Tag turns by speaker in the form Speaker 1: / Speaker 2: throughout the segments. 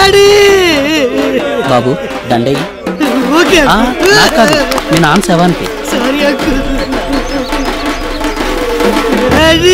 Speaker 1: Daddy
Speaker 2: బాబు దండయ్య
Speaker 1: okay
Speaker 2: ఆ, నాకు కాదు మీ నాన్న శవానికి
Speaker 1: సారీ అంకుల్ డాడీ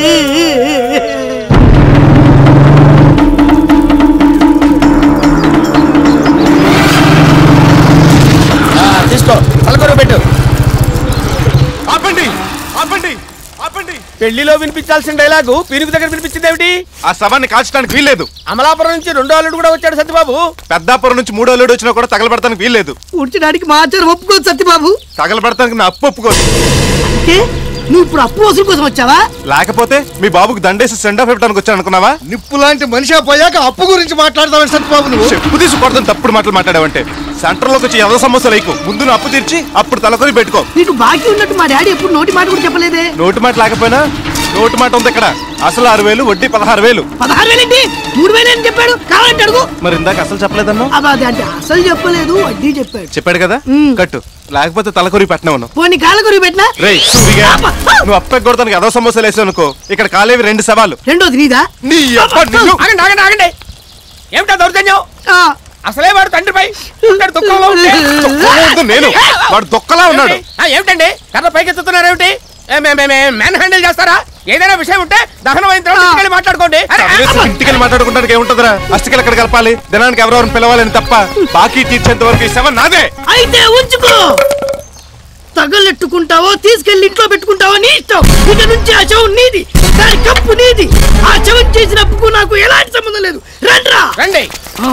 Speaker 3: తీసుకో పలకొర పెట్టు
Speaker 4: ఆపండి ఆపండి ఆపండి
Speaker 3: పెళ్లిలో వినిపించాల్సిన డైలాగు పిరుగు దగ్గర వినిపించింది ఏమిటి
Speaker 4: ఆ శవాన్ని కాల్చడానికి వీల్లేదు
Speaker 3: అమలాపురం నుంచి రెండో అల్లుడు కూడా వచ్చాడు సత్యబాబు
Speaker 4: పెద్దాపురం నుంచి మూడో లోడు వచ్చినా కూడా తగలబెడతానికి వీల్లేదు
Speaker 1: ఉడ్చడానికి మా ఆచారం ఒప్పుకోదు సత్యబాబు
Speaker 4: తగలబెడతానికి నా అప్పు ఒప్పుకోదు
Speaker 1: అంటే నువ్వు ఇప్పుడు అప్పు వసూలు కోసం వచ్చావా
Speaker 4: లేకపోతే మీ బాబుకి దండేసి సెండ్ ఆఫ్ ఇవ్వడానికి వచ్చాను అనుకున్నావా
Speaker 5: నిప్పు లాంటి మనిషి పోయాక అప్పు గురించి మాట్లాడదామని సత్యబాబు నువ్వు
Speaker 4: చెప్పు తీసుకొడతాను తప్పుడు మాటలు మాట్లాడావంటే సెంటర్ లోకి వచ్చి ఎవరో సమస్య లేకు ముందు నువ్వు అప్పు తీర్చి అప్పుడు తలకొని పెట్టుకో
Speaker 1: నీకు బాకీ ఉన్నట్టు మా డాడీ ఎప్పుడు నోటి మాట కూడా చెప్పలేదే
Speaker 4: నోటు మాట లేకపోయినా నోటు మాట ఉంది ఇక్కడ అసలు ఆరు వేలు వడ్డీ పదహారు వేలు
Speaker 1: పదహారు వేలేంటి మూడు వేలు అని చెప్పాడు కావాలంటే అడుగు
Speaker 4: మరి ఇందాక అసలు చెప్పలేదన్నా
Speaker 1: అబ్బా అది అంటే అసలు చెప్పలేదు వడ్డీ చెప్పాడు
Speaker 4: చెప్పాడు కదా
Speaker 1: మ్.
Speaker 4: కట్టు లేకపోతే తలకొరి పెట్టినావు
Speaker 1: పోనీ కాళ్ళ గురి పెట్టినా
Speaker 4: రే సూరిగా నువ్వు అప్పకి కొడతానికి అదో సమస్యలు వేసావు అనుకో ఇక్కడ కాలేవి రెండు సవాలు
Speaker 1: రెండోది నీదా
Speaker 4: నీ అప్ప నిన్ను
Speaker 3: ఆగండి ఆగండి ఆగండి ఏమిటా దౌర్జన్యం
Speaker 1: ఆ,
Speaker 3: అసలే వాడు తండ్రిపై ఉంటాడు దుఃఖంలో ఉంటే.
Speaker 4: దుఃఖంలో నేను వాడు దొక్కలా ఉన్నాడు
Speaker 3: ఆ, ఏమిటండి కర్ర పైకి ఎత్తుతున్నారు ఏమిటి మ్యాన్ హ్యాండిల్ చేస్తారా ఏదైనా విషయం ఉంటే దహనం అయిన తర్వాత తీసుకెళ్ళి మాట్లాడుకోండి అరే,
Speaker 4: చదివేసి ఇంటికెళ్ళి మాట్లాడుకుంటానికి ఏముంటదిరా అస్థికలు ఎక్కడ కలపాలి దినానికి ఎవరెవరిని పిలవాలని తప్ప బాకీ తీర్చేంత వరకు ఈ శవం నాదే
Speaker 1: అయితే ఉంచుకో తగలెట్టుకుంటావో తీసుకెళ్లి ఇంట్లో పెట్టుకుంటావో నీ ఇష్టం ఇక నుంచి ఆ చెవు నీది దాని కప్పు నీది ఆ చెవు చేసినప్పుడు నాకు ఎలాంటి సంబంధం లేదు రండ్రా
Speaker 3: రండి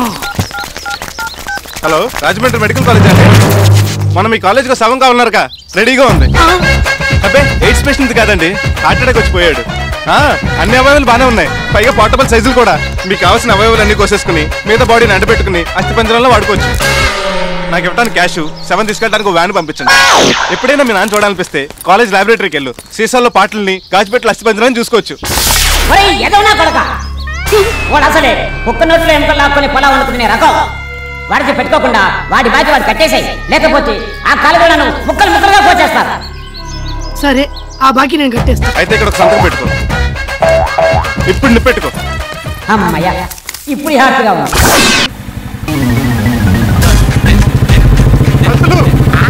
Speaker 4: హలో రాజమండ్రి మెడికల్ కాలేజ్ అండి మనం ఈ కాలేజ్ లో శవం కావాలన్నారుగా రెడీగా ఉంది అబ్బే ఎయిడ్స్ పేషెంట్ కాదండి హార్ట్ అటాక్ వచ్చి పోయాడు ఆ, అన్ని అవయవాలు బాగానే ఉన్నాయి పైగా పోర్టబుల్ సైజులు కూడా మీకు కావాల్సిన అవయవాలు అన్ని కోసేసుకుని మీద బాడీని అంటబెట్టుకుని అస్థిపంజరంలో వాడుకోవచ్చు నాకు ఇవ్వడానికి క్యాష్ సెవెన్ తీసుకెళ్ళడానికి వ్యాన్ పంపించండి ఎప్పుడైనా మీ నాన్న చూడాలనిపిస్తే కాలేజ్ లైబ్రరీకి వెళ్ళు సీసాల్లో పాటల్ని గాజుపెట్ల అస్థిపంజరాన్ని చూసుకోవచ్చు
Speaker 6: ఒరేయ్ ఎదవనా కొడక వాడు అసలే కుక్క నోట్లో ఎముకలు లాక్కొని పొలా వండుకునే రకం వాడికి పెట్టుకోకుండా వాడి బాధ్యత వాడు కట్టేసాయి లేకపోతే ఆ కాలువలను ముక్కలు ముక్కలుగా పోచేస్తారు
Speaker 1: సరే ఆ బాకీ నేను కట్టేస్తా
Speaker 4: అయితే ఇక్కడ ఒక సంతకం పెట్టుకో ఇప్పుడు నిప్పెట్టుకో
Speaker 6: అమ్మయ్య ఇప్పుడు హ్యాపీగా ఉంది
Speaker 4: పంతులు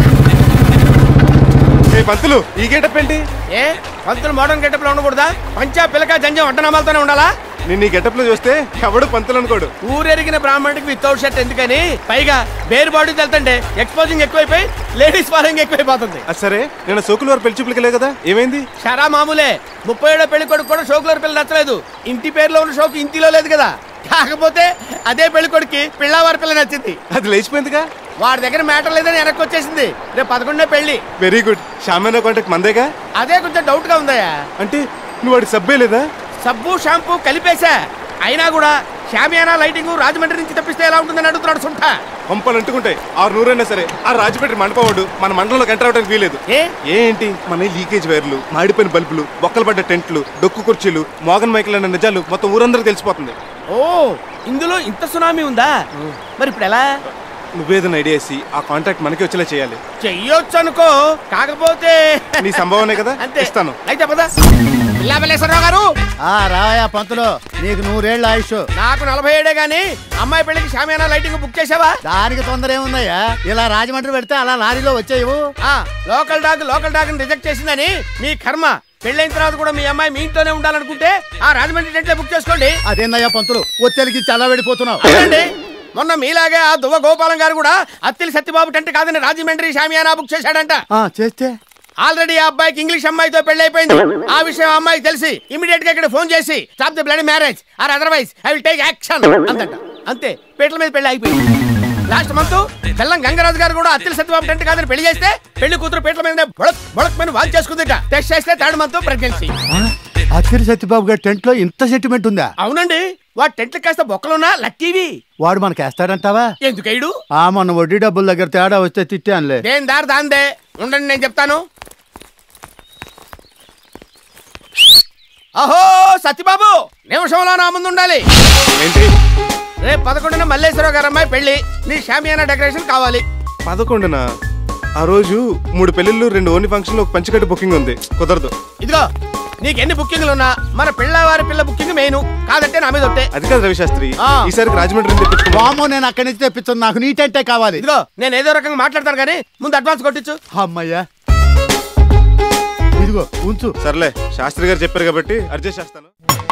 Speaker 4: ఏ పంతులు ఈ గేటప్ ఏంటి
Speaker 3: ఏ పంతులు మోడర్న్ గెటప్ లో ఉండకూడదా పంచా పిలక జంజం అడ్డనామాలతోనే ఉండాలా
Speaker 4: నేను ఈ గెటప్ లో చూస్తే ఎవడు పంతులు అనుకోడు
Speaker 3: ఊరెరిగిన బ్రాహ్మణుడికి వితౌట్ షర్ట్ ఎందుకని పైగా బేరు బాడీ వెళ్తుంటే ఎక్స్పోజింగ్ ఎక్కువైపోయి లేడీస్ ఫాలోయింగ్ ఎక్కువైపోతుంది
Speaker 4: అది సరే నేను సోకులు వారు పెళ్లి చూపులకి కదా ఏమైంది
Speaker 3: షరా మామూలే ముప్పై ఏడో పెళ్లి కొడుకు కూడా షోకులర్ పిల్ల నచ్చలేదు ఇంటి పేరులో ఉన్న షోకు ఇంటిలో లేదు కదా కాకపోతే అదే పెళ్లి కొడుకు పిల్లవారి పిల్ల నచ్చింది
Speaker 4: అది లేచిపోయిందిగా
Speaker 3: వాడి దగ్గర మ్యాటర్ లేదని వెనక్కి వచ్చేసింది రేపు పదకొండే పెళ్లి
Speaker 4: వెరీ గుడ్ షామానా కాంటాక్ట్ మందేగా
Speaker 3: అదే కొంచెం డౌట్ గా ఉందయ్యా
Speaker 4: అంటే నువ్వు వాడికి సబ్బే లేదా
Speaker 3: సబ్బు షాంపూ కలిపేశా అయినా కూడా షామియానా లైటింగ్ రాజమండ్రి నుంచి తప్పిస్తే ఎలా ఉంటుందని అడుగుతున్నాడు సుంఠ
Speaker 4: పంపలు అంటుకుంటాయి ఆరు నూరైనా సరే ఆ రాజపేట మండపవాడు మన మండలంలోకి ఎంటర్ అవడానికి వీలేదు
Speaker 3: ఏ
Speaker 4: ఏంటి మన లీకేజ్ వైర్లు మాడిపోయిన బల్బులు బొక్కలు పడ్డ టెంట్లు డొక్కు కుర్చీలు మోగన్ మైకులు అన్న నిజాలు మొత్తం ఊరందరికి తెలిసిపోతుంది
Speaker 3: ఓ ఇందులో ఇంత సునామీ ఉందా మరి ఇప్పుడు ఎలా
Speaker 4: నువ్వేదైనా ఐడియా వేసి ఆ కాంటాక్ట్ మనకి వచ్చేలా చేయాలి
Speaker 3: చెయ్యొచ్చు అనుకో కాకపోతే
Speaker 4: నీ సంభవనే కదా
Speaker 3: అంతే
Speaker 4: ఇస్తాను
Speaker 3: అయితే పద పిల్లాబల్లేశ్వరరావు గారు
Speaker 5: ఆ రాయా పంతులు నీకు నూరేళ్ళ ఆయుష్
Speaker 3: నాకు నలభై ఏడే గాని అమ్మాయి పెళ్లికి షామియానా లైటింగ్ బుక్ చేసావా
Speaker 5: దానికి తొందర ఏముందయ్యా ఇలా రాజమండ్రి పెడితే అలా లారీలో వచ్చేయవు
Speaker 3: ఆ local dog local dog reject చేసిందని మీ కర్మ పెళ్ళైన తర్వాత కూడా మీ అమ్మాయి మీ ఇంట్లోనే ఉండాలనుకుంటే ఆ రాజమండ్రి టెంట్లో బుక్ చేసుకోండి
Speaker 5: అదేందయ్యా పంతులు ఒత్తెలికి చల్లబడిపోతున్నావు
Speaker 3: అవునండి మొన్న మీలాగే ఆ దువ్వ గోపాలం గారు కూడా అత్తిలి సత్యబాబు టెంట్ కాదని రాజమండ్రి షామియానా బుక్ చేశాడంట
Speaker 5: ఆ చేస్తే
Speaker 3: ఆల్రెడీ ఆ అబ్బాయికి ఇంగ్లీష్ అమ్మాయితో పెళ్లి అయిపోయింది ఆ విషయం ఆ అమ్మాయికి తెలిసి ఇమీడియట్ గా ఇక్కడ ఫోన్ చేసి stop the blood marriage or otherwise I will take action అందంట అంతే పీటల మీద పెళ్లి అయిపోయింది లాస్ట్ మంత్ బెల్లం గంగరాజు గారు కూడా అత్తిలి సత్యబాబు టెంట్ కాదని పెళ్లి చేస్తే పెళ్లి కూతురు పీటల మీద బొడక్ బొడక్ మీద వాల్ చేసుకుందిట టెస్ట్ చేస్తే థర్డ్ మంత్ ప్రెగ్నెన్సీ
Speaker 5: అత్తిరి సత్యబాబు గారి టెంట్ లో ఇంత సెంటిమెంట్ ఉందా
Speaker 3: అవునండి వాడు టెంట్లు కాస్త బొక్కలున్నా లక్కీవి
Speaker 5: వాడు మనకి వేస్తాడంటావా
Speaker 3: ఎందుకైడు
Speaker 5: ఆ మొన్న వడ్డీ డబ్బుల దగ్గర తేడా వస్తే తిట్టానులే
Speaker 3: దేని దారి దాందే ఉండండి నేను చెప్తాను అహో సత్యబాబు నిమిషంలో నా ముందు ఉండాలి
Speaker 4: ఏంటి
Speaker 3: రేపు పదకొండున మల్లేశ్వరరావు గారు అమ్మాయి పెళ్లి నీ షామియానా డెకరేషన్ కావాలి
Speaker 4: పదకొండున ఆ రోజు మూడు పెళ్ళిళ్ళు రెండు ఓన్లీ ఫంక్షన్లు ఒక పంచకట్టు బుకింగ్ ఉంది కుదరదు
Speaker 3: ఇదిగో నీకు ఎన్ని బుకింగ్లు ఉన్నా మన పిల్లవారి పిల్ల బుకింగ్ మెయిన్ కాదంటే నా మీద ఒట్టే
Speaker 4: అది కాదు రవిశాస్త్రి
Speaker 3: ఆ.
Speaker 4: ఈసారికి రాజమండ్రి నుంచి తెప్పించుకో
Speaker 5: వామో నేను అక్కడి నుంచి తెప్పించాను నాకు నీట్ అంటే కావాలి
Speaker 3: ఇదిగో నేను ఏదో రకంగా మాట్లాడతాను కానీ ముందు అడ్వాన్స్ కొట్టించు
Speaker 5: అమ్మయ్యా ఇదిగో ఉంచు
Speaker 4: సర్లే శాస్త్రి గారు చెప్పారు కాబట్టి అడ్జస్ట్ చేస్తాను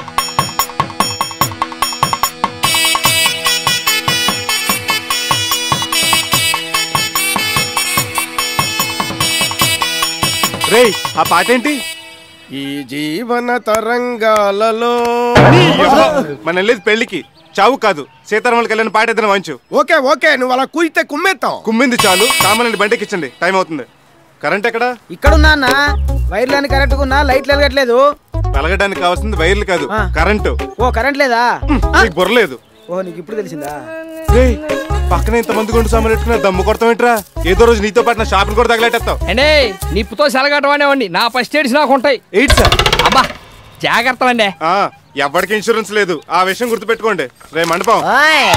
Speaker 4: రేయ్ ఆ పాట ఏంటి
Speaker 3: ఈ జీవన తరంగాలలో
Speaker 4: మన వెళ్ళేది పెళ్లికి చావు కాదు సీతారాముల కళ్యాణ్ పాట ఏదైనా వాంచు
Speaker 3: ఓకే ఓకే నువ్వు అలా కూయితే కుమ్మేస్తాం
Speaker 4: కుమ్మింది చాలు సామాన్యుని బండికి ఇచ్చండి టైం అవుతుంది కరెంట్ ఎక్కడ
Speaker 7: ఇక్కడున్నా అన్న వైర్లన్నీ కరెక్ట్ ఉన్నా లైట్లు వెలగట్లేదు
Speaker 4: వెలగడానికి కావాల్సింది వైర్లు కాదు
Speaker 7: ఆ.
Speaker 4: కరెంటు
Speaker 7: ఓ కరెంట్ లేదా
Speaker 4: నీకు బుర్రలేదు
Speaker 7: ఓ నీకు ఇప్పుడు తెలిసిందా
Speaker 4: రేయ్, పక్కన ఇంత మంది గుండు సామాన్లు పెట్టుకున్నా దమ్ము కొడతామేంట్రా ఏదో రోజు నీతో పాటు నా షాపులు కూడా తగలెట్టేస్తావు
Speaker 8: అండి నిప్పుతో సెలగట్టమనేవండి నా ఫస్ట్ ఎయిడ్స్ నాకు ఉంటాయి
Speaker 4: ఎయిట్ సార్
Speaker 8: అబ్బా జాగ్రత్త అండి
Speaker 4: ఆ, ఎవ్వడికి ఇన్సూరెన్స్ లేదు ఆ విషయం గుర్తుపెట్టుకోండి రే మండపం
Speaker 6: ఓయ్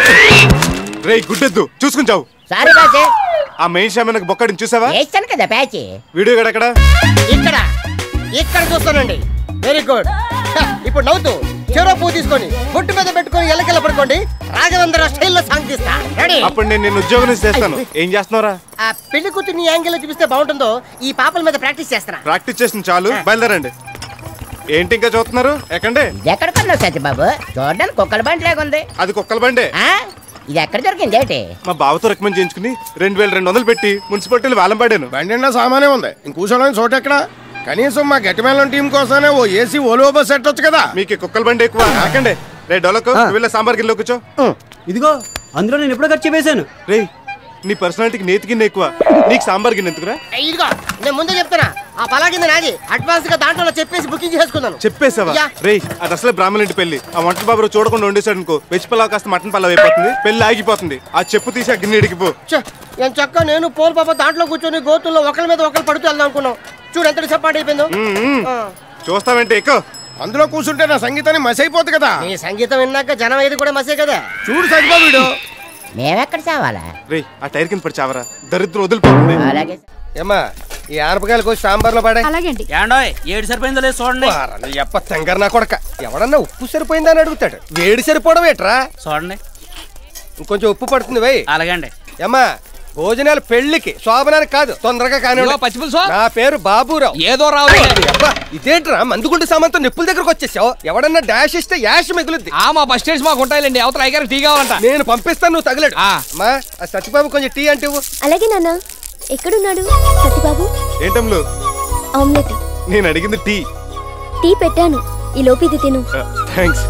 Speaker 4: రే గుడ్డెద్దు చూసుకుని చావు
Speaker 6: సారీ బాసే
Speaker 4: ఆ మెయిన్ షామీనకు బొక్కడిని చూసావా
Speaker 6: వేస్తాను కదా ప్యాచ్
Speaker 4: వీడియో గడ ఎక్కడ
Speaker 3: ఇక్కడ ఇక్కడ చూస్తానండి వెరీ గుడ్ ఇప్పుడు నవ్వుతూ చెరో పువ్వు తీసుకొని బొట్టు మీద పెట్టుకొని ఎల్లకెళ్ళ పడుకోండి రాఘవేంద్ర స్టైల్లో సాంగ్ తీస్తా రెడీ
Speaker 4: అప్పుడు నేను నిన్ను ఉద్యోగం నుంచి చేస్తాను ఏం చేస్తున్నారా
Speaker 3: ఆ పెళ్లి కూతుర్ని యాంగిల్ చూపిస్తే బాగుంటుందో ఈ పాపల మీద ప్రాక్టీస్ చేస్తారా
Speaker 4: ప్రాక్టీస్ చేసిన చాలు బయలుదేరండి ఏంటి ఇంకా చూస్తున్నారు ఎక్కండి
Speaker 6: ఎక్కడ కొన్నావు సత్యబాబు చూడడానికి కుక్కల బండి లాగుంది
Speaker 4: అది కుక్కల బండే
Speaker 6: ఆ? ఇది ఎక్కడ దొరికింది ఏంటి
Speaker 4: మా బావతో రికమెండ్ చేయించుకుని రెండు వేల రెండు వందలు పెట్టి మున్సిపాలిటీలు వేలం పాడాను
Speaker 3: బండి నిండా సామానే ఉంది ఇంక కూర్చోడానికి చోట ఎక్కడ కనీసం మా గట్టిమేళం టీం కోసమే ఓ ఏసీ ఓలో బస్ సెట్టొచ్చు కదా
Speaker 4: మీకు ఈ కుక్కల బండి ఎక్కువ ఎక్కండి రే డొలకు వీళ్ళ సాంబార్ గిన్నెలో కూర్చో
Speaker 2: ఇదిగో అందులో నేను ఎప్పుడో ఖర్చు వేశాను
Speaker 4: రే నీ పర్సనాలిటీకి నేతి గిన్నె ఎక్కువ నీకు సాంబార్ గిన్నె ఎందుకురా
Speaker 3: ఇదిగో నేను ముందే చెప్తున్నా ఆ పలాగింది నాది అడ్వాన్స్ గా దాంట్లో చెప్పేసి బుకింగ్ చేసుకున్నాను
Speaker 4: చెప్పేసావా
Speaker 3: యా.
Speaker 4: రే అది అసలే బ్రాహ్మణ ఇంటి పెళ్లి ఆ వంటల బాబు చూడకుండా వండేశాడు అనుకో వెజ్ పలావ్ కాస్త మటన్ పలావ్ అయిపోతుంది పెళ్లి ఆగిపోతుంది ఆ చెప్పు తీసి ఆ గిన్నె ఇడిగిపో
Speaker 3: నేను చక్క నేను పోల్ పాప దాంట్లో కూర్చొని గోతుల్లో ఒకరి మీద ఒకరు పడుతూ వెళ్దాం అనుకున్నాం చూడు ఎంత డిసప్పాయింట్ అయిపోయిందో
Speaker 4: చూస్తావంటే ఎక్కువ
Speaker 3: అందులో కూర్చుంటే నా సంగీతాన్ని మసైపోద్ది కదా నీ సంగీతం విన్నాక జనం ఏది కూడా మసే కదా చూడు సరిపోడు
Speaker 6: మేమెక్కడ చావాలా
Speaker 4: రే ఆ టైర్ కింద పడి చావరా దరిద్రం వదిలిపోతుంది
Speaker 6: అలాగే
Speaker 3: ఏమ్మా ఈ ఆనపకాయలు కోసి సాంబార్ లో పడే
Speaker 9: అలాగే అండి
Speaker 2: ఏండోయ్ ఏడు సరిపోయిందో లేదు చూడండి
Speaker 3: ఎప్ప తెంగర్ నా కొడక ఎవడన్నా ఉప్పు సరిపోయిందని అడుగుతాడు వేడి సరిపోవడం ఏట్రా
Speaker 2: చూడండి
Speaker 3: ఇంకొంచెం ఉప్పు పడుతుంది వై
Speaker 2: అలాగండి
Speaker 3: ఏమ్మా భోజనాలు పెళ్లికి శోభనానికి కాదు తొందరగా కానీ
Speaker 8: ఇదిగో పచ్చిపులుసు
Speaker 3: నా పేరు బాబురావు
Speaker 8: ఏదో రావులేండి
Speaker 3: అబ్బా ఇదేంట్రా మందుగుండు సామాన్తో నిప్పుల దగ్గరకు వచ్చేసావు ఎవడన్నా డాష్ ఇస్తే యాష్ మిగులుద్ది
Speaker 8: ఆ మా బస్ స్టేషన్ మాకు ఉంటాయిలేండి అవతల అయ్యారు టీ కావాలంట
Speaker 3: నేను పంపిస్తాను నువ్వు తగలడు
Speaker 8: ఆ.
Speaker 3: అమ్మా ఆ సత్యబాబు కొంచెం టీ అంటే ఇవ్వు.
Speaker 9: అలాగే నాన్న ఎక్కడున్నాడు సత్యబాబు
Speaker 4: ఏంటమ్లు
Speaker 9: ఆమ్లెట్
Speaker 4: నేను అడిగింది టీ
Speaker 9: టీ పెట్టాను ఈ లోపు ఇది తిను
Speaker 4: థ్యాంక్స్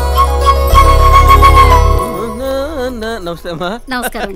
Speaker 3: నమస్తే అమ్మా
Speaker 9: నమస్కారం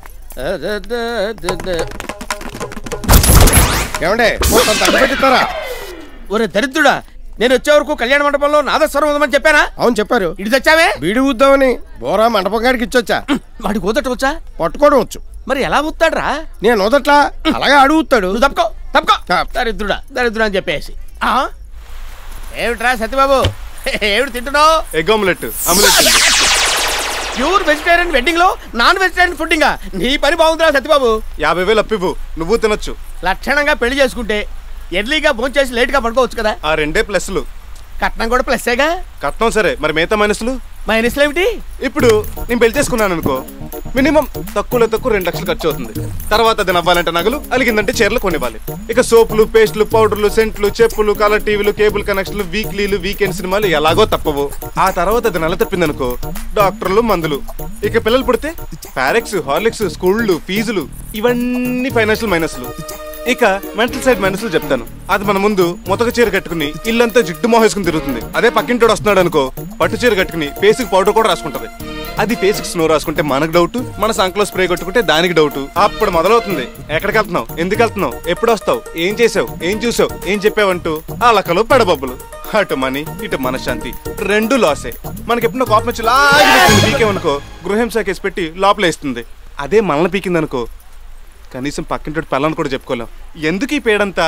Speaker 3: ఏమండే పెట్టిస్తారా ఒరే దరిద్రుడా నేను వచ్చే వరకు కళ్యాణ మండపంలో నాదస్వరం ఉందని చెప్పానా అవును చెప్పారు ఇటు తెచ్చావే బీడి ఊద్దామని బోరా మండపం గారికి ఇచ్చొచ్చా వాడికి ఊదట వచ్చా పట్టుకోవడం వచ్చు మరి ఎలా ఊతాడ్రా నేను ఊదట్లా అలాగే అడుగుతాడు నువ్వు తప్పుకో తప్పుకో దరిద్రుడా దరిద్రుడా అని చెప్పేసి ఆ? ఏమిట్రా సత్యబాబు ఏమిటి తింటున్నావు
Speaker 4: egg omelette omelette
Speaker 3: pure vegetarian wedding లో నాన్ వెజిటేరియన్ ఫుడ్డింగ్ నీ పని బాగుందిరా సత్యబాబు
Speaker 4: యాభై వేలు అప్పివ్వు నువ్వు తినొచ్చు
Speaker 3: లక్షణంగా పెళ్లి చేసుకుంటే ఎర్లీగా భోంచేసి చేసి లేట్ గా పడుకోవచ్చు కదా
Speaker 4: ఆ రెండే ప్లస్లు
Speaker 3: కట్నం కూడా ప్లస్సేగా
Speaker 4: కట్నం సరే మరి మిగతా మైనస్లు
Speaker 3: మైనస్లు ఏమిటి
Speaker 4: ఇప్పుడు నేను పెళ్లి చేసుకున్నాను అనుకో మినిమం తక్కువలో తక్కువ రెండు లక్షలు ఖర్చు అవుతుంది తర్వాత అది నవ్వాలంటే నగలు అలిగిందంటే చీరలు కొనివ్వాలి ఇక సోపులు పేస్ట్లు పౌడర్లు సెంట్లు చెప్పులు కలర్ టీవీలు కేబుల్ కనెక్షన్లు వీక్లీలు వీకెండ్ సినిమాలు ఎలాగో తప్పవు ఆ తర్వాత అది నెల తప్పిందనుకో డాక్టర్లు మందులు ఇక పిల్లలు పుడితే పారెక్స్ హార్లిక్స్ స్కూళ్ళు ఫీజులు ఇవన్నీ ఫైనాన్షియల్ మైనస్లు ఇక మెంటల్ సైడ్ మైనస్లు చెప్తాను అది మన ముందు మొతక చీర కట్టుకుని ఇల్లంతా జిడ్డు మోహేసుకుని తిరుగుతుంది అదే పక్కింటోడు వస్తున్నాడు అనుకో పట్టు చీర కట్టుకుని బేసిక్ పౌడర్ కూడా రాసుకుంటది అది బేసిక్ స్నో రాసుకుంటే మనకు డౌట్ మన సంకలో స్ప్రే కొట్టుకుంటే దానికి డౌట్ అప్పుడు మొదలవుతుంది ఎక్కడికి వెళ్తున్నావు ఎందుకు వెళ్తున్నావు ఎప్పుడు వస్తావు ఏం చేసావు ఏం చూసావు ఏం చెప్పావంటూ ఆ లక్కలు పెడబబ్బులు అటు మనీ ఇటు మనశ్శాంతి రెండు లాసే మనకి ఎప్పుడో కోపం వచ్చి లాగి పీకేమనుకో గృహంస కేసు పెట్టి లోపలేస్తుంది అదే మనల్ని పీకిందనుకో కనీసం పక్కింటి పిల్లని కూడా చెప్పుకోలేం ఎందుకు ఈ పేడంతా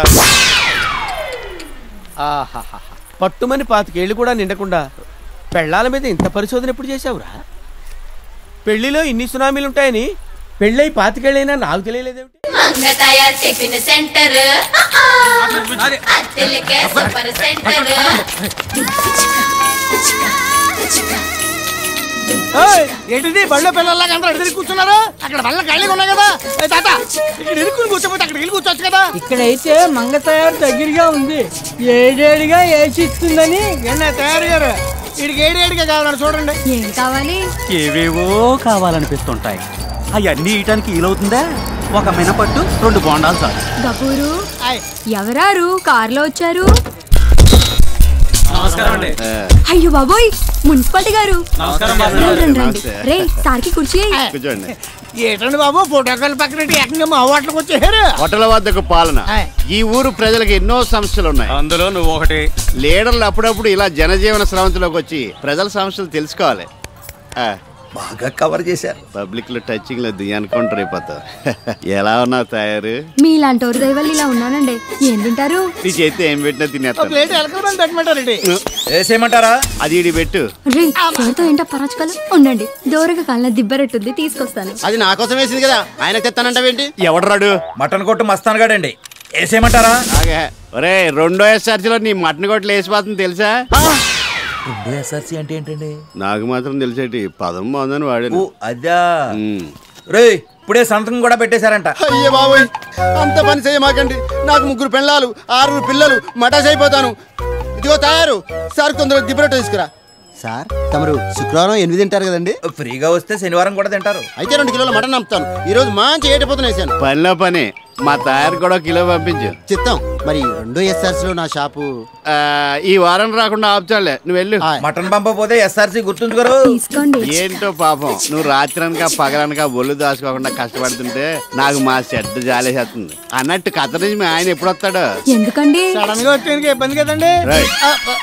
Speaker 3: ఆహాహా పట్టుమని పాతికేళ్ళు కూడా నిండకుండా పెళ్ళాల మీద ఇంత పరిశోధన ఎప్పుడు చేసావురా పెళ్లిలో ఇన్ని సునామీలు ఉంటాయని పెళ్ళై పాతికేళ్ళైనా నాకు తెలియలేదేమిటి
Speaker 10: తయారు టిఫిన్ సెంటర్ అత్తెలకే సూపర్ సెంటర్
Speaker 3: ఏయ్, ఏంటిది బళ్ళో పిల్లల్లాగా అందరూ ఎదురు కూర్చున్నారు అక్కడ బల్ల ఖాళీగా ఉన్నాయి కదా ఏ తాత ఇక్కడ ఇరుక్కుని కూర్చోపోతే అక్కడ వెళ్ళి కూర్చోవచ్చు కదా
Speaker 7: ఇక్కడైతే మంగ తయారు దగ్గరగా ఉంది ఏడేడిగా ఏసి ఇస్తుందని
Speaker 3: ఎన్న తయారు గారు వీడికి ఏడేడిగా కావాలని చూడండి
Speaker 10: ఏం కావాలి
Speaker 2: ఏవేవో కావాలనిపిస్తుంటాయి అవన్నీ ఇయటానికి ఈలవుతుందా ఒక మినపట్టు రెండు బోండాలు చాలు
Speaker 10: గబూరు
Speaker 3: ఆయ్.
Speaker 10: ఎవరారు కారులో వచ్చారు
Speaker 2: నమస్కారం అండి
Speaker 10: అయ్యో బాబోయ్ మున్సిపాలిటీ గారు
Speaker 2: నమస్కారం
Speaker 10: రండి, రండి, రండి. రే సార్కి కుర్చీ ఎయ్.
Speaker 4: కూర్చోండి
Speaker 3: ఏంటండి బాబు ప్రోటోకాల్ పక్కన పెట్టి ఏకంగా మా హోటల్కి వచ్చేసారు
Speaker 4: హోటల్ వద్దకు పాలన
Speaker 3: ఆయ్.
Speaker 4: ఈ ఊరు ప్రజలకు ఎన్నో సమస్యలు ఉన్నాయి
Speaker 2: అందులో నువ్వు ఒకటి
Speaker 4: లీడర్లు అప్పుడప్పుడు ఇలా జనజీవన స్రవంతిలోకి వచ్చి ప్రజల సమస్యలు తెలుసుకోవాలి ఆ,
Speaker 5: బాగా కవర్ చేశారు
Speaker 4: పబ్లిక్ లో టచింగ్ లేదు ఎన్కౌంటర్ అయిపోతావు ఎలా ఉన్నావు తయారు
Speaker 10: మీలాంటి వారి దయ వల్ల ఇలా ఉన్నానండి ఏం తింటారు
Speaker 4: నీ చేతి ఏం పెట్టినా తినేస్తాను
Speaker 3: ప్లేట్ ఎలకడం పెట్టమంటారండి
Speaker 5: వేసేయమంటారా
Speaker 4: అది ఇడి పెట్టు
Speaker 10: రే సార్తో ఏంటో పరాచకాలు ఉండండి దూరగా కాలిన దిబ్బరెట్టుంది తీసుకొస్తాను
Speaker 4: అది నా కోసం వేసింది కదా ఆయన తెస్తానంటావేంటి ఎవడరాడు
Speaker 5: మటన్ కొట్టు మస్తాన్ గాడండి వేసేయమంటారా
Speaker 4: ఆగే ఒరే రెండో ఎస్ఆర్సీలో నీ మటన్ కొట్లు వేసిపోతుంది తెలుసా
Speaker 5: రెండు ఎస్ఆర్సీ అంటే ఏంటండి
Speaker 4: నాకు మాత్రం తెలిసేటి పదం బాగుందని వాడాను
Speaker 5: అదా
Speaker 4: ఉమ్.
Speaker 5: రే ఇప్పుడే సంతకం కూడా పెట్టేశారంట
Speaker 4: అయ్యే బాబోయ్ అంత పని చేయమాకండి నాకు ముగ్గురు పిల్లలు ఆరుగురు పిల్లలు మటాస్ అయిపోతాను ఇదిగో తయారు సార్ కొందరు దిబ్బరట్టు తీసుకురా
Speaker 2: సార్ తమరు శుక్రవారం ఎనిమిది తింటారు కదండి
Speaker 5: ఫ్రీగా వస్తే శనివారం కూడా తింటారు
Speaker 4: అయితే రెండు కిలోల మటన్ నమ్ముతాను ఈ రోజు మంచి ఏటిపోతున్న వేసాను పనిలో పని మా తయారు కూడా ఒక కిలో పంపించు
Speaker 2: చిత్తం మరి రెండో ఎస్ఆర్సీ లో నా షాపు
Speaker 4: ఆ, ఈ వారం రాకుండా ఆపుచాలే నువ్వు వెళ్ళు
Speaker 5: మటన్ పంపపోతే ఎస్ఆర్సీ గుర్తుంచుకోరు
Speaker 10: తీసుకోండి
Speaker 4: ఏంటో పాపం నువ్వు రాత్రనక పగలనక ఒళ్ళు దాచుకోకుండా కష్టపడుతుంటే నాకు మా చెడ్డ జాలేసేస్తుంది అన్నట్టు కథ నుంచి మీ ఆయన ఎప్పుడు వస్తాడు
Speaker 10: ఎందుకండి
Speaker 3: సడన్ గా వచ్చేందుకు ఇబ్బంది కదండి
Speaker 4: రైట్.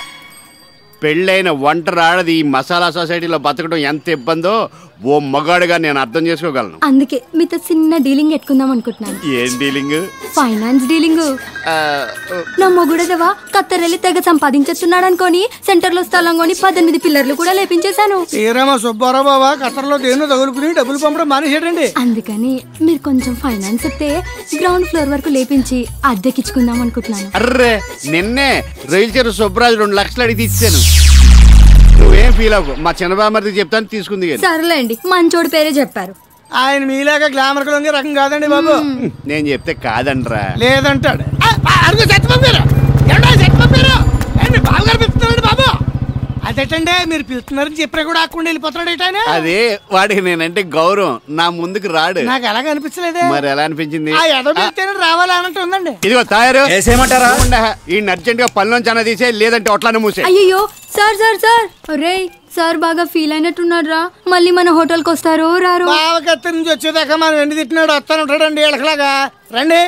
Speaker 4: పెళ్ళైన ఒంటరి ఆడది ఈ మసాలా సొసైటీలో బతకడం ఎంత ఇబ్బందో ఓ మగాడిగా నేను అర్థం చేసుకోగలను
Speaker 10: అందుకే మీతో చిన్న డీలింగ్ పెట్టుకుందాం అనుకుంటున్నాను
Speaker 4: ఏం డీలింగ్
Speaker 10: ఫైనాన్స్ డీలింగ్ నా మొగుడదవా కత్తరెల్లి తెగ సంపాదించేస్తున్నాడు అనుకోని సెంటర్ లో స్థలం కొని పద్దెనిమిది పిల్లర్లు కూడా లేపించేశాను
Speaker 3: శ్రీరామ సుబ్బారావు బాబా ఖతర్లో దేన్నో తగులుకుని డబ్బులు పంపడం మానేసాడండి
Speaker 10: అందుకని మీరు కొంచెం ఫైనాన్స్ ఇస్తే గ్రౌండ్ ఫ్లోర్ వరకు లేపించి అద్దెకిచ్చుకుందాం అనుకుంటున్నాను
Speaker 4: అర్రే నిన్నే రైలు చెరు సుబ్బరాజు రెండు లక్షలు అడిగి ఇచ్చాను నువ్వేం ఫీల్ అవ్వకు మా చిన్నబామర్ది చెప్తాను తీసుకుంది కానీ
Speaker 10: సర్లేండి మంచోడు పేరే చెప్పారు
Speaker 3: ఆయన మీలాగా గ్లామర్ లొంగే రకం కాదండి బాబు
Speaker 4: నేను చెప్తే కాదంట్రా
Speaker 3: లేదంటాడు ఆ, ఆ, అరుగు చచ్చిపోయారు ఎవడో చచ్చిపోయారు ఏంటి బాబు గారు పిలుస్తున్నాడు బాబు అదేటండి మీరు పిలుస్తున్నారని చెప్పినా కూడా ఆకుండా వెళ్ళిపోతున్నాడు ఏంటి ఆయన
Speaker 4: అదే వాడికి నేనంటే గౌరవం నా ముందుకు రాడు
Speaker 3: నాకు ఎలాగ అనిపించలేదే
Speaker 4: మరి ఎలా అనిపించింది
Speaker 3: ఆ ఎదో పిలిస్తేనే రావాలి అన్నట్టు ఉందండి
Speaker 4: ఇదిగో తయారు
Speaker 5: వేసేయమంటారా
Speaker 4: ఈ అర్జెంట్ గా పనిలోంచి అన్న తీసే లేదంటే ఒట్లానే మూసే
Speaker 10: అయ్యో సార్ సార్ సార్ రేయ్ సార్ బాగా ఫీల్ అయినట్టున్నాడు రా మళ్ళీ మన హోటల్కి వస్తారో రారో
Speaker 3: బావ కత్తి నుంచి వచ్చేదాకా మనం ఎండి తిట్టినాడు వస్తాను ఉంటాడండి వీళ్ళకిలాగా రండి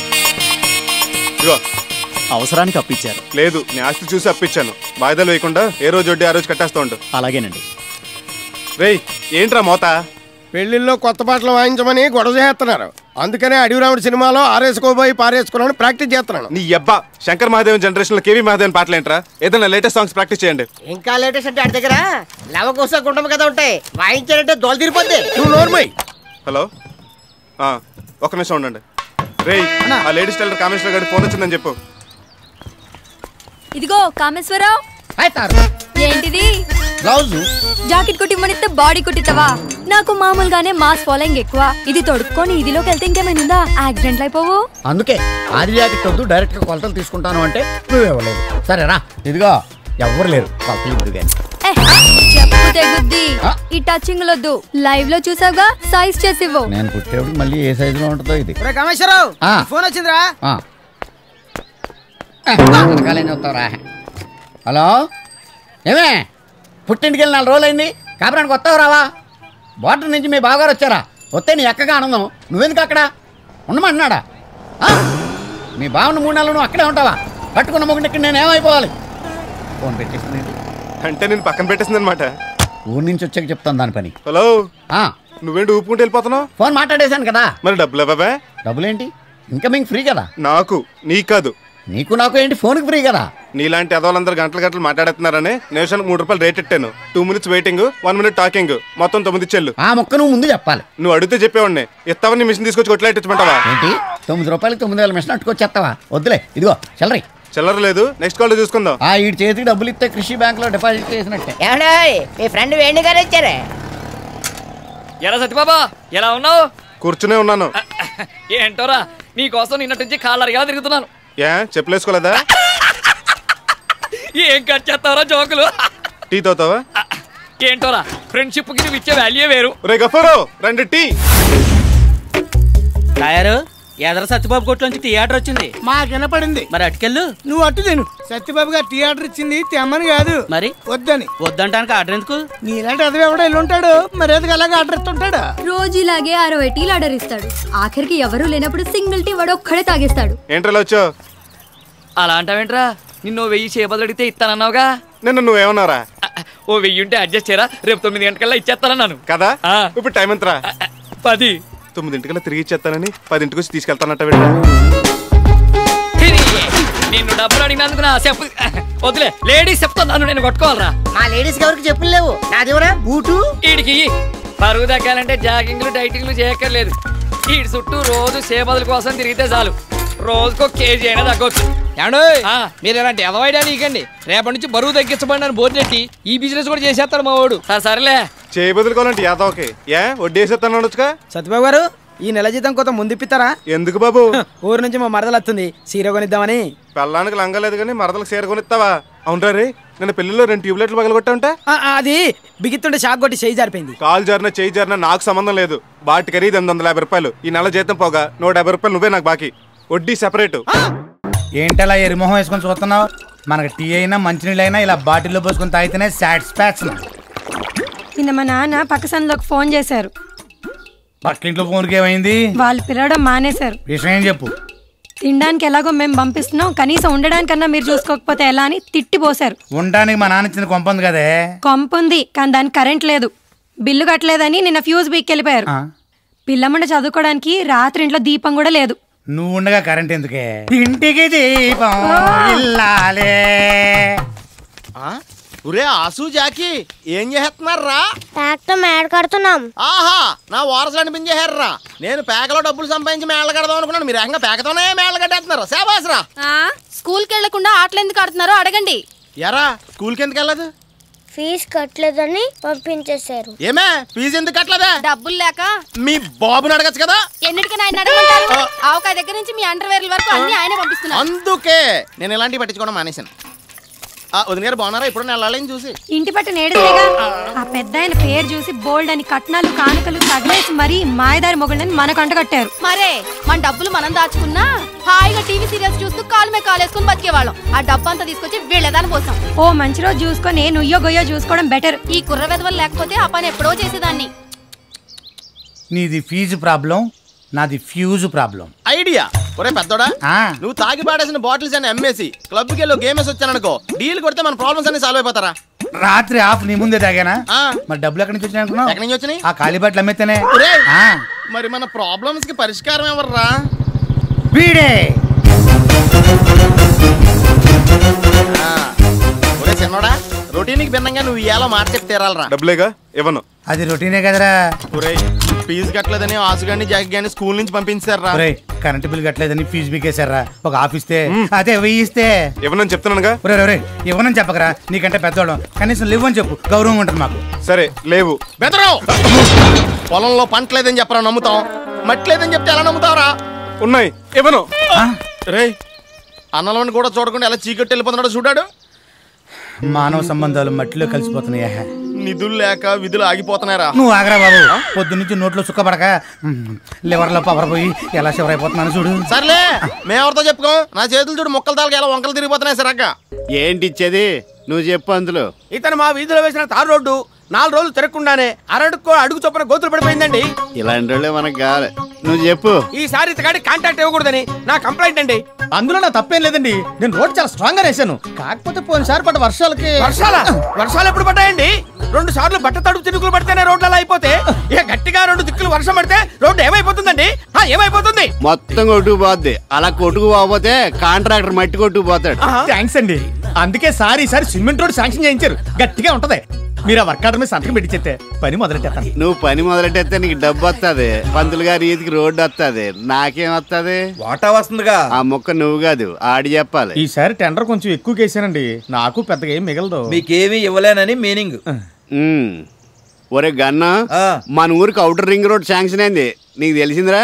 Speaker 4: ఇదిగో
Speaker 2: అవసరానికి అప్పించారు
Speaker 4: లేదు నేను ఆస్తి చూసి అప్పించాను వాయిదాలు వేయకుండా ఏ రోజు వడ్డీ ఆ రోజు కట్టేస్తూ ఉండు
Speaker 2: అలాగేనండి
Speaker 4: రేయ్ ఏంట్రా మోత
Speaker 3: పెళ్లిల్లో కొత్త పాటలు వాయించమని గొడవ చేస్తున్నారు అందుకనే అడవిరాముడు సినిమాలో ఆరేసుకోబోయి పారేసుకున్నాను ప్రాక్టీస్ చేస్తున్నాను
Speaker 4: నీ అబ్బా శంకర్ మహాదేవన్ జనరేషన్ లో కేవీ మహాదేవన్ పాటలు ఏంట్రా ఏదైనా లేటెస్ట్ సాంగ్స్ ప్రాక్టీస్ చేయండి
Speaker 6: ఇంకా లేటెస్ట్ అంటే ఆడి దగ్గర లవ కోసం గుండం కదా ఉంటాయి వాయించారంటే దోలు తీరిపోద్ది
Speaker 3: నువ్వు నోర్మై
Speaker 4: హలో ఆ, ఒక్క నిమిషం ఉండండి రేయ్ ఆ లేడీస్ టైలర్ కామేశ్వర గారి ఫోన్ వచ్చిందని చెప్పు
Speaker 10: ఇదిగో కామేశ్వరరావు ఏంటిది
Speaker 3: బ్లౌజ్
Speaker 10: జాకెట్ కుట్టిమ్మనిస్తే బాడీ కుట్టిస్తావా నాకు మామూలుగానే మాస్ ఫాలోయింగ్ ఎక్కువ ఇది తొడుక్కొని ఇదిలోకి వెళ్తే ఇంకేమైనా యాక్సిడెంట్ అయిపోవు
Speaker 5: అందుకే ఆది జాకెట్ వద్దు డైరెక్ట్ గా కొలతలు తీసుకుంటాను అంటే నువ్వు ఇవ్వలేదు సరేరా ఇదిగో ఎవ్వరు లేరు కొలతలు ఇవ్వదు కానీ
Speaker 10: ఏ, చెప్పు తెగుద్ది ఈ టచింగ్ లొద్దు లైవ్ లో చూసావుగా సైజ్ చేసి ఇవ్వు
Speaker 5: నేను పుట్టేప్పుడు మళ్ళీ ఏ సైజులో ఉంటుందో ఇది
Speaker 7: కామేశ్వరరావు
Speaker 5: ఆ.
Speaker 7: ఫోన్ వచ్చిందిరా
Speaker 5: ఆ. వెనకాలేని వస్తావురా హలో ఏమే పుట్టింటికి వెళ్ళి నాలుగు రోజులైంది కాపురానికి వస్తావు రావా బోర్డర్ నుంచి మీ బావగారు వచ్చారా వస్తే నీ ఎక్కగా ఆనందం నువ్వెందుకు అక్కడ ఉండమంటున్నాడా ఆ? మీ బావను మూడు నెలలు నువ్వు అక్కడే ఉంటావా కట్టుకున్న మొగుడికి ఇక్కడ నేను ఏమైపోవాలి ఫోన్ పెట్టేసింది
Speaker 4: అంటే నేను పక్కన పెట్టేసింది అనమాట
Speaker 5: ఊరి నుంచి వచ్చాక చెప్తాను దాని పని
Speaker 4: హలో
Speaker 5: ఆ,
Speaker 4: నువ్వేంటి ఊపుకుంటూ వెళ్ళిపోతున్నావు
Speaker 5: ఫోన్ మాట్లాడేశాను కదా
Speaker 4: మరి డబ్బులు ఇవ్వవే
Speaker 5: డబ్బులేంటి ఇన్కమింగ్ ఫ్రీ కదా
Speaker 4: నాకు నీ కాదు
Speaker 5: నీకు నాకు ఏంటి ఫోన్కి ఫ్రీ కదా
Speaker 4: నీలాంటి అదోలందరూ గంటలు గంటలు మాట్లాడుతున్నారని నిమిషానికి మూడు రూపాయలు రేట్ ఇట్టాను two minutes waiting one minute talking మొత్తం తొమ్మిది చెల్లు
Speaker 5: ఆ మొక్క నువ్వు ముందు చెప్పాలి
Speaker 4: నువ్వు అడిగితే చెప్పేవాడిని ఇస్తావని మిషన్ తీసుకొచ్చి కొట్లాడించమంటావా
Speaker 5: ఏంటి తొమ్మిది రూపాయలకి తొమ్మిది వేల మిషన్ అట్టుకొచ్చేస్తావా వద్దులే ఇదిగో చల్లరి
Speaker 4: చిల్లర లేదు నెక్స్ట్ కాల్ చూసుకుందాం
Speaker 5: ఆ ఈ చేతికి డబ్బులు ఇస్తే కృషి బ్యాంక్ లో డిపాజిట్ చేసినట్టే
Speaker 6: ఏమండోయ్ మీ ఫ్రెండ్ వేణు గారు వచ్చారే
Speaker 8: ఎలా సత్యబాబా ఎలా ఉన్నావు
Speaker 4: కూర్చునే ఉన్నాను
Speaker 8: ఏంటోరా నీకోసం నిన్నటి నుంచి కాలరిగా తిరుగుతున్నాను
Speaker 4: ఏ చెప్పులేసుకోలేదా
Speaker 8: ఏం కట్ చేస్తావరా జోకులు
Speaker 4: టీ తోతావా
Speaker 8: ఏంటోరా ఫ్రెండ్షిప్ కి నువ్వు ఇచ్చే వాల్యూ వేరు
Speaker 4: రే గఫారో రెండు టీ
Speaker 2: తయారు ఎదర సత్యబాబు కొట్లోంచి థియేటర్ వచ్చింది
Speaker 1: మాకు వినపడింది
Speaker 2: మరి అటుకెళ్ళు
Speaker 1: నువ్వు అట్టు తిను సత్యబాబు గారు థియేటర్ ఇచ్చింది తెమ్మని కాదు
Speaker 2: మరి
Speaker 1: వద్దని
Speaker 2: వద్దంటానికి ఆర్డర్ ఎందుకు
Speaker 1: నీలాంటి అదవి ఎవడో వెళ్ళి ఉంటాడు మరి ఎందుకు అలాగే ఆర్డర్ ఇస్తుంటాడు
Speaker 10: రోజు ఇలాగే అరవై టీలు ఆర్డర్ ఇస్తాడు ఆఖరికి ఎవరూ లేనప్పుడు సింగిల్ టీ వాడు ఒక్కడే తాగేస్తాడు
Speaker 4: ఏంట్రా వచ్చావు
Speaker 8: అలా అంటావేంట్రా నిన్ను ఓ వెయ్యి చేపలు అడిగితే ఇస్తానన్నావుగా
Speaker 4: నిన్న నువ్వేమన్నారా
Speaker 8: ఓ వెయ్యి ఉంటే అడ్జస్ట్ చేయరా రేపు తొమ్మిది గంటకల్లా ఇచ్చేస్తానన్నాను
Speaker 4: కదా
Speaker 8: ఆ.
Speaker 4: ఇప్పుడు టైం ఎంతరా
Speaker 8: పది
Speaker 4: తొమ్మిదింటికల్లా తిరిగి ఇచ్చేస్తానని పదింటికి వచ్చి తీసుకెళ్తానట్ట వీడు.
Speaker 8: నిన్ను డబ్బులు అడిగినందుకు నా చెప్పు వదిలే లేడీస్ చెప్తున్నాను నేను కొట్టుకోవాలరా
Speaker 6: మా లేడీస్ ఎవరికి చెప్పులు లేవు నాదివరా బూటు
Speaker 8: వీడికి ఇయ్యి. పరుగు తగ్గాలంటే జాగింగ్లు డైటింగ్లు చేయక్కర్లేదు వీడి చుట్టూ రోజు సేపదుల కోసం తిరిగితే చాలు రోజుకో కేజీ అయినా తగ్గొచ్చు
Speaker 11: ఏమండోయ్ మీరు ఇలాంటి ఎదవైడా నీకండి రేపటి నుంచి బరువు తగ్గించబడి అని బోర్డు నెట్టి ఈ బిజినెస్ కూడా చేసేస్తాడు మా వాడు
Speaker 8: సరే సరేలే
Speaker 4: చేయి బదులుకోవాలంటే యాదవకి ఏ వడ్డీ వేసేస్తాను అనొచ్చుగా
Speaker 11: సత్యబాబు గారు ఈ నెల జీతం కొంత ముందు ఇప్పిస్తారా
Speaker 4: ఎందుకు బాబు
Speaker 11: ఊరు నుంచి మా మరదలు వస్తుంది సీర కొనిద్దామని
Speaker 4: పెళ్ళానికి లంగలేదు కానీ మరదలకు సీర కొనిస్తావా అవునరా రే నిన్న పెళ్లిలో రెండు ట్యూబ్లైట్లు పగలగొట్టా ఉంటే
Speaker 11: ఆ, ఆ, అది బిగిత్తుంటే షాక్ కొట్టి చేయి జారిపోయింది
Speaker 4: కాలు జారిన చేయి జారిన నాకు సంబంధం లేదు బాటి ఖరీదు ఎనిమిది వందల యాభై రూపాయలు ఈ నెల జీతం పోగా నూట యాభై రూపాయలు నువ్వే నాకు బాకీ వడ్డీ సెపరేట్
Speaker 12: ఏంటలా ఎరిమొహం వేసుకొని చూస్తున్నావు మనకి టీ అయినా మంచినీళ్ళు అయినా ఇలా బాటిల్లో పోసుకొని తాగితేనే సాటిస్ఫాక్షన్
Speaker 10: నిన్న మా నాన్న పక్క సందులోకి ఫోన్ చేశారు
Speaker 12: పక్కింట్లో ఫోన్కి ఏమైంది
Speaker 10: వాళ్ళు పిలవడం మానేశారు
Speaker 12: విషయం ఏం చెప్పు
Speaker 10: తినడానికి ఎలాగో మేము పంపిస్తున్నాం కనీసం ఉండడానికన్నా మీరు చూసుకోకపోతే ఎలా అని తిట్టిపోశారు
Speaker 12: ఉండడానికి మా నాన్న ఇచ్చిన కొంప ఉంది కదే
Speaker 10: కొంపుంది కానీ దానికి కరెంట్ లేదు బిల్లు కట్టలేదని నిన్న ఫ్యూజ్ బీక్ వెళ్ళిపోయారు
Speaker 12: ఆ,
Speaker 10: పిల్లమ్మండ చదువుకోవడానికి రాత్రి ఇంట్లో దీపం కూడా లేదు
Speaker 12: నువ్వు ఉండగా కరెంట్ ఎందుకే ఇంటికి దీపం ఇల్లాలే
Speaker 3: ఒరే ఆసు జాకి ఏం చేస్తున్నారా
Speaker 9: ట్రాక్టర్ మేడ కడుతున్నాం
Speaker 3: ఆహా నా వారసులు అనిపించేశారా నేను పేకలో డబ్బులు సంపాదించి మేళ్ళ కడదాం అనుకున్నాను మీరు ఏకంగా పేకతోనే మేళ్ళ కట్టేస్తున్నారు సేబాసరా
Speaker 10: స్కూల్కి వెళ్లకుండా ఆటలు ఎందుకు ఆడుతున్నారో అడగండి
Speaker 3: ఎరా స్కూల్కి ఎందుకు వెళ్ళదు
Speaker 9: ఫీజు కట్టలేదని పంపించేశారు
Speaker 3: ఏమే ఫీజు ఎందుకు కట్టలేదా
Speaker 10: డబ్బులు లేక
Speaker 3: మీ బాబుని అడగచ్చు కదా
Speaker 10: ఎన్నిటికైనా ఆయన అడగమంటారు ఆవకాయ దగ్గర నుంచి మీ అండర్ వేర్ల వరకు అన్ని ఆయన పంపిస్తున్నారు
Speaker 3: అందుకే నేను ఇలాంటివి పట్టించుకోవడం మానేశాను ఆ, వదిన గారు బాగున్నారా ఇప్పుడు నేను వెళ్ళాలని చూసి
Speaker 10: ఇంటి పట్టు నేడుదేగా ఆ పెద్ద ఆయన పేరు చూసి బోల్డ్ అని కట్నాలు కానుకలు తగిలేసి మరీ మాయదారి మొగుళ్ళని మనకు అంటగట్టారు
Speaker 13: మరే మన డబ్బులు మనం దాచుకున్నా హాయిగా టీవీ సీరియల్స్ చూస్తూ కాలు మీద కాలు వేసుకుని బతికేవాళ్ళం ఆ డబ్బు అంతా తీసుకొచ్చి వీళ్ళదాని పోసాం
Speaker 10: ఓ మంచి రోజు చూసుకొని నుయ్యో గొయ్యో చూసుకోవడం బెటర్
Speaker 13: ఈ కుర్ర వెధవలు లేకపోతే ఆ పని ఎప్పుడో చేసేదాన్ని
Speaker 12: నీది ఫీజు ప్రాబ్లం నాది ఫ్యూజ్ ప్రాబ్లం
Speaker 3: ఐడియా ఒరే పెద్దోడా
Speaker 12: ఆ.
Speaker 3: నువ్వు తాగి పాడేసిన బాటిల్స్ అని అమ్మేసి క్లబ్ కి వెళ్ళి గేమ్ వేసి వచ్చాననుకో డీల్ కొడితే మన ప్రాబ్లమ్స్ అన్ని సాల్వ్ అయిపోతారా
Speaker 12: రాత్రి ఆఫ్ నీ ముందే తాగానా
Speaker 3: ఆ.
Speaker 12: మరి డబ్బులు ఎక్కడి నుంచి వచ్చినాయి అనుకున్నావు
Speaker 3: ఎక్కడి నుంచి వచ్చినాయి
Speaker 12: ఆ ఖాళీ బట్టలు అమ్మేస్తేనే
Speaker 3: ఒరేయ్,
Speaker 12: ఆ,
Speaker 3: మరి మన ప్రాబ్లమ్స్ కి పరిష్కారం ఎవర్రా
Speaker 12: వీడే
Speaker 3: ఆ, ఒరే చిన్నోడా రొటీన్కి భిన్నంగా నువ్వు ఇవాళ మాట చెప్తే తీరాలరా
Speaker 4: డబ్బులేగా ఇవ్వను
Speaker 12: అది రొటీనే కదరా
Speaker 3: ఒరే ఫీజు కట్టలేదని ఆసుగాని జాకి గాని స్కూల్ నుంచి పంపించారా
Speaker 12: ఒరేయ్ కరెంట్ బిల్ కట్టలేదని ఫీజు బీకేశారా ఒక ఆఫ్ ఇస్తే అదే వెయ్యి ఇస్తే
Speaker 4: ఇవ్వనని చెప్తున్నానుగా
Speaker 12: ఒరే ఒరే ఇవ్వనని చెప్పకరా నీకంటే పెద్దవాళ్ళం కనీసం లేవని చెప్పు గౌరవం ఉంటుంది మాకు
Speaker 4: సరే లేవు
Speaker 3: బెదరు పొలంలో పంట లేదని చెప్పరా నమ్ముతాం మట్టి లేదని చెప్తే ఎలా నమ్ముతావరా
Speaker 4: ఉన్నాయి ఇవ్వను
Speaker 3: రే అన్నలోని కూడా చూడకుండా ఎలా చీకట్టి వెళ్ళిపోతున్నాడో చూడాడు
Speaker 12: మానవ సంబంధాలు మట్టిలో కలిసిపోతున్నాయా
Speaker 3: నిధులు లేక విధులు ఆగిపోతున్నారా
Speaker 12: నువ్వు ఆగరా బాబు పొద్దు నుంచి నోట్లో సుక్కపడక లివర్లో పవర్ పోయి ఎలా శివరైపోతున్నాను చూడు
Speaker 3: సర్లే మేమెవరితో చెప్పుకో నా చేతులు చూడు మొక్కల తాలకి ఎలా వంకలు తిరిగిపోతున్నాయి సరక్క
Speaker 14: ఏంటి ఇచ్చేది నువ్వు చెప్పు అందులో
Speaker 3: ఇతను మా వీధిలో వేసిన తారు రోడ్డు నాలుగు రోజులు తిరగకుండానే అరడుకో అడుగు చొప్పున గోతులు పడిపోయిందండి
Speaker 14: ఇలాంటి వాళ్ళే మనకు కావాలి నువ్వు చెప్పు
Speaker 3: ఈసారి ఇతగాడి కాంటాక్ట్ ఇవ్వకూడదని నా కంప్లైంట్ అండి
Speaker 15: అందులో నా తప్పేం లేదండి నేను రోడ్ చాలా స్ట్రాంగ్ గా వేసాను కాకపోతే పోయినసారి పడ్డ వర్షాలకి
Speaker 3: వర్షాల వర్షాలు ఎప్పుడు పడ్డాయండి రెండు సార్లు బట్ట తడుపు చినుకులు పడితేనే రోడ్లు అలా అయిపోతే ఇక గట్టిగా రెండు దిక్కులు రోజు వర్షం పడితే రోడ్డు ఏమైపోతుందండి ఆ, ఏమైపోతుంది
Speaker 14: మొత్తం కొట్టుకుపోద్ది అలా కొట్టుకుపోతే కాంట్రాక్టర్ మట్టి కొట్టుకుపోతాడు
Speaker 15: థ్యాంక్స్ అండి అందుకే సార్ ఈసారి సిమెంట్ రోడ్ శాంక్షన్ చేయించారు గట్టిగా ఉంటది మీరు ఆ వర్క్ ఆర్డర్ మీద సంతకం పెట్టి చెప్తే పని మొదలెట్టేస్తాను
Speaker 14: నువ్వు పని మొదలెట్టేస్తే నీకు డబ్బు వస్తుంది పంతులు గారి ఈదికి రోడ్డు వస్తుంది నాకేం వస్తుంది
Speaker 16: వాటా వస్తుందిగా
Speaker 14: ఆ మొక్క నువ్వు కాదు ఆడి చెప్పాలి
Speaker 15: ఈసారి టెండర్ కొంచెం ఎక్కువ కేసానండి నాకు పెద్దగా ఏం మిగలదు
Speaker 16: మీకేమీ ఇవ్వలేనని మీనింగ్
Speaker 14: ఉమ్. ఒరే గన్న మన ఊరికి అవుటర్ రింగ్ రోడ్ శాంక్షన్ అయింది నీకు తెలిసిందిరా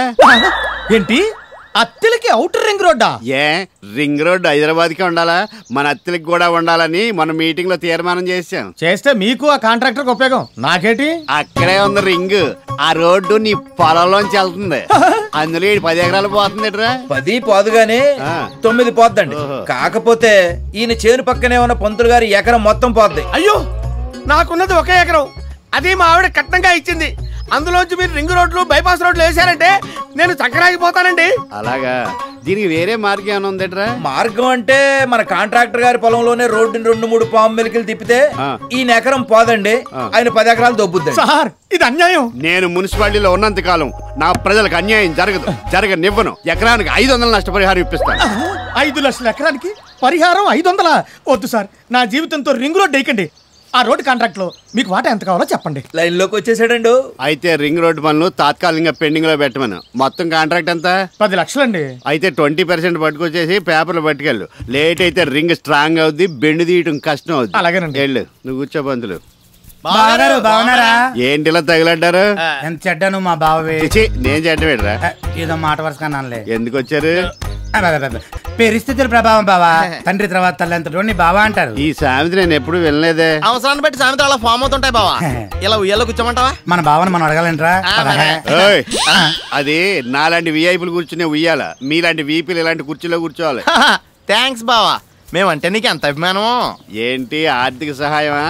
Speaker 15: ఏంటి అత్తెలకి అవుటర్ రింగ్ రోడ్డా
Speaker 14: ఏ రింగ్ రోడ్ హైదరాబాద్ కి ఉండాలా మన అత్తలకి కూడా ఉండాలని మన మీటింగ్ లో తీర్మానం చేశాం
Speaker 15: చేస్తే మీకు ఆ కాంట్రాక్టర్ ఉపయోగం నాకేటి
Speaker 14: అక్కడే ఉంది రింగ్ ఆ రోడ్డు నీ పొలంలోంచి వెళ్తుంది అందులో ఈ పది ఎకరాలు పోతుంది
Speaker 16: పది పోదుగానే తొమ్మిది పోద్దండి కాకపోతే ఈయన చేను పక్కనే ఉన్న పంతులు గారి ఎకరం మొత్తం పోద్ది
Speaker 3: అయ్యో నాకున్నది ఒకే ఎకరం అది మా ఆవిడ కట్నంగా ఇచ్చింది అందులోంచి మీరు రింగ్ రోడ్లు బైపాస్ రోడ్లు వేశారంటే నేను చక్కరాగిపోతానండి
Speaker 14: అలాగా దీనికి వేరే మార్గం ఏమైనా ఉందట్రా
Speaker 16: మార్గం అంటే మన కాంట్రాక్టర్ గారి పొలంలోనే రోడ్డుని రెండు మూడు పాము మెలికలు తిప్పితే ఈయన ఎకరం పోదండి ఆయన పది ఎకరాలు దొబ్బుద్ది
Speaker 15: సార్ ఇది అన్యాయం
Speaker 14: నేను మున్సిపాలిటీలో ఉన్నంత కాలం నా ప్రజలకు అన్యాయం జరగదు జరగనివ్వను ఎకరానికి ఐదు వందల నష్టపరిహారం ఇప్పిస్తాను
Speaker 15: ఐదు లక్షల ఎకరానికి పరిహారం ఐదు వందల వద్దు సార్ నా జీవితంతో రింగ్ రోడ్ వేయకండి ఆ రోడ్డు కాంట్రాక్ట్ లో మీకు వాటా ఎంత కావాలో చెప్పండి
Speaker 16: లైన్ లోకి వచ్చేసాడండు
Speaker 14: అయితే రింగ్ రోడ్డు పనులు తాత్కాలికంగా పెండింగ్ లో పెట్టమను మొత్తం కాంట్రాక్ట్ ఎంత
Speaker 15: పది లక్షలండి
Speaker 14: అయితే ట్వంటీ పర్సెంట్ పట్టుకొచ్చేసి పేపర్లు పట్టుకెళ్ళు లేట్ అయితే రింగ్ స్ట్రాంగ్ అవుద్ది బెండు తీయటం కష్టం అవుద్ది
Speaker 15: అలాగేనండి.
Speaker 14: వెళ్ళు నువ్వు కూర్చో పంతులు
Speaker 12: బావగారు బాగున్నారా
Speaker 14: ఏంటి ఇలా తగిలడ్డారు
Speaker 12: ఎంత చెడ్డాను మా బావవి
Speaker 14: చిచి, నేను చెడ్డవేడరా
Speaker 12: ఏదో మాట వరుసగా అన్నానులే
Speaker 14: ఎందుకు వచ్చారు
Speaker 12: అబ్బబ్బబ్బ. పరిస్థితుల ప్రభావం బావా తండ్రి తర్వాత తల్లంతడు నీ బావా అంటారు
Speaker 14: ఈ సామెత నేను ఎప్పుడు వినలేదే
Speaker 3: అవసరాన్ని బట్టి సాయంత్రం అలా ఫామ్ అవుతుంటాయి బావా ఇలా ఉయ్యాలో కూర్చోమంటావా
Speaker 12: మన బావని మనం అడగాలంటరా
Speaker 14: ఓయ్, అది నాలాంటి విఐపీలు కూర్చునే ఉయ్యాల మీలాంటి వీపీలు ఇలాంటి కుర్చీలో కూర్చోవాలి
Speaker 3: థ్యాంక్స్ బావా మేమంటే నీకు ఎంత అభిమానం
Speaker 14: ఏంటి ఆర్థిక సహాయమా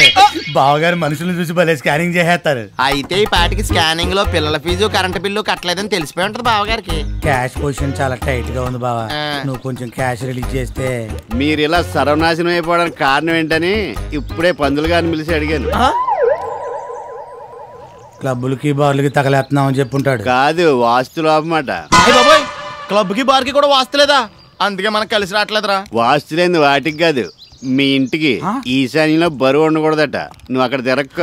Speaker 12: బావగారు మనుషులను చూసి భలే స్కానింగ్ చేసేస్తారు
Speaker 3: అయితే ఈ పాటికి స్కానింగ్ లో పిల్లల ఫీజు కరెంట్ బిల్లు కట్టలేదని తెలిసిపోయి ఉంటది బావగారికి
Speaker 12: క్యాష్ పొజిషన్ చాలా టైట్ గా ఉంది బావా నువ్వు కొంచెం క్యాష్ రిలీజ్ చేస్తే
Speaker 14: మీరు ఇలా సర్వనాశనం అయిపోవడానికి కారణం ఏంటని ఇప్పుడే పందులు గారిని పిలిచి అడిగాను
Speaker 12: క్లబ్బులకి బార్లకి తగలేస్తున్నాం అని చెప్పుంటాడు
Speaker 14: కాదు వాస్తు లోపమాట
Speaker 3: బాబోయ్ క్లబ్ కి బార్ కి కూడా వాస్తలేదా అందుకే మనకు కలిసి రావట్లేదురా
Speaker 14: వాస్తు లేని వాటికి కాదు మీ ఇంటికి ఈశాన్యంలో బరువు ఉండకూడదట నువ్వు అక్కడ తిరక్కో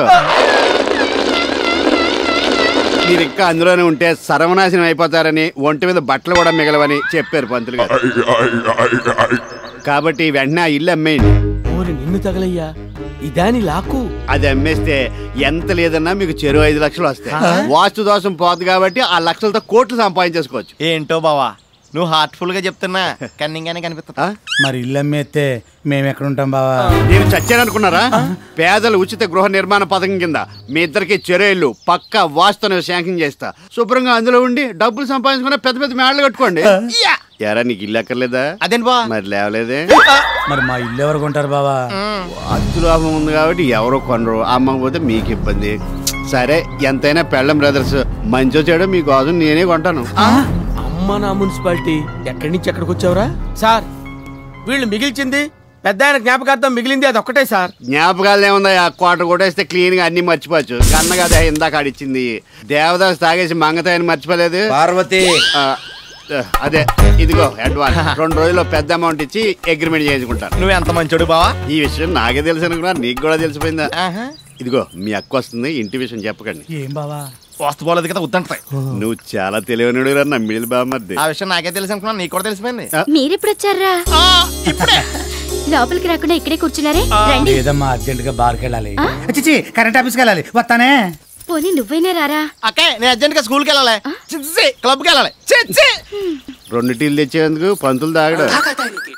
Speaker 14: మీరు ఇంకా అందులోనే ఉంటే సర్వనాశనం అయిపోతారని ఒంటి మీద బట్టలు కూడా మిగలవని చెప్పారు పంతులు గారు కాబట్టి వెంటనే ఆ ఇల్లు అమ్మేయండి
Speaker 3: ఓరి నిన్ను తగలయ్యా ఇదాని లాకు
Speaker 14: అది అమ్మేస్తే ఎంత లేదన్నా మీకు చెరువు ఐదు లక్షలు వస్తాయి
Speaker 3: ఆ?
Speaker 14: వాస్తు దోషం పోదు కాబట్టి ఆ లక్షలతో కోట్లు సంపాదించేసుకోవచ్చు
Speaker 3: ఏంటో బావా నువ్వు హార్ట్ఫుల్ గా చెప్తున్నా కన్నింగానే కనిపిస్తా
Speaker 12: మరి ఇల్లు అమ్మేస్తే మేము ఎక్కడ ఉంటాం బావా
Speaker 14: నేను చచ్చాననుకున్నారా పేదల ఉచిత గృహ నిర్మాణ పథకం కింద మీ ఇద్దరికి చెరువులు పక్క వాస్తును శాంక్షన్ చేస్తా శుభ్రంగా అందులో ఉండి డబ్బులు సంపాదించుకున్న పెద్ద పెద్ద మేడలు కట్టుకోండి ఎరా నీకు ఇల్లు ఎక్కర్లేదా
Speaker 3: అదేంటి బా
Speaker 14: మరి లేవలేదే
Speaker 12: మరి మా ఇల్లు ఎవరు కొంటారు బావా
Speaker 14: వాస్తు లాభం ఉంది కాబట్టి ఎవరో కొనరు అమ్మకపోతే మీకు ఇబ్బంది సరే ఎంతైనా పెళ్ళం బ్రదర్స్ మంచో చెడో మీకోసం నేనే కొంటాను
Speaker 3: అమ్మ నా మున్సిపాలిటీ ఎక్కడి నుంచి ఎక్కడికి వచ్చావురా సార్ వీళ్ళు మిగిల్చింది పెద్ద ఆయన జ్ఞాపకార్థం మిగిలింది అది ఒక్కటే సార్
Speaker 14: జ్ఞాపకాలు ఏముందా ఆ కోట కొట్టేస్తే క్లీన్ గా అన్ని మర్చిపోవచ్చు కన్న కదా ఇందాక ఆడిచ్చింది దేవదాస్ తాగేసి మంగతాయని మర్చిపోలేదు
Speaker 16: పార్వతి
Speaker 14: ఆ, అదే ఇదిగో అడ్వాన్స్ రెండు రోజుల్లో పెద్ద అమౌంట్ ఇచ్చి అగ్రిమెంట్ చేసుకుంటాను
Speaker 3: నువ్వు ఎంత మంచోడు బావా
Speaker 14: ఈ విషయం నాకే తెలుసు అనుకున్నా నీకు కూడా తెలిసిపోయిందా ఇదిగో మీ అక్క వస్తుంది ఇంటి విషయం చెప్పకండి
Speaker 12: ఏం బావా
Speaker 3: వాస్తుపోలేదు కదా వద్దంటాయి
Speaker 14: నువ్వు చాలా తెలివనుడు నమ్మిడి బామ్మద్ది
Speaker 3: ఆ విషయం నాకే తెలుసు అనుకున్నా నీకు కూడా తెలిసిపోయింది
Speaker 10: మీరెప్పుడు వచ్చారా లోపలికి రాకుండా ఇక్కడే కూర్చున్నారే రండి
Speaker 12: లేదమ్మా అర్జెంట్ గా బార్కి వెళ్ళాలి చిచి కరెంట్ ఆఫీస్కి వెళ్ళాలి వస్తానే
Speaker 10: పోనీ నువ్వైనా రారా
Speaker 3: అక్కే నేను అర్జెంట్ గా స్కూల్కి వెళ్ళాలి క్లబ్కి వెళ్ళాలి చి, చి.
Speaker 14: రెండు టీలు తెచ్చేందుకు పంతులు తాగడు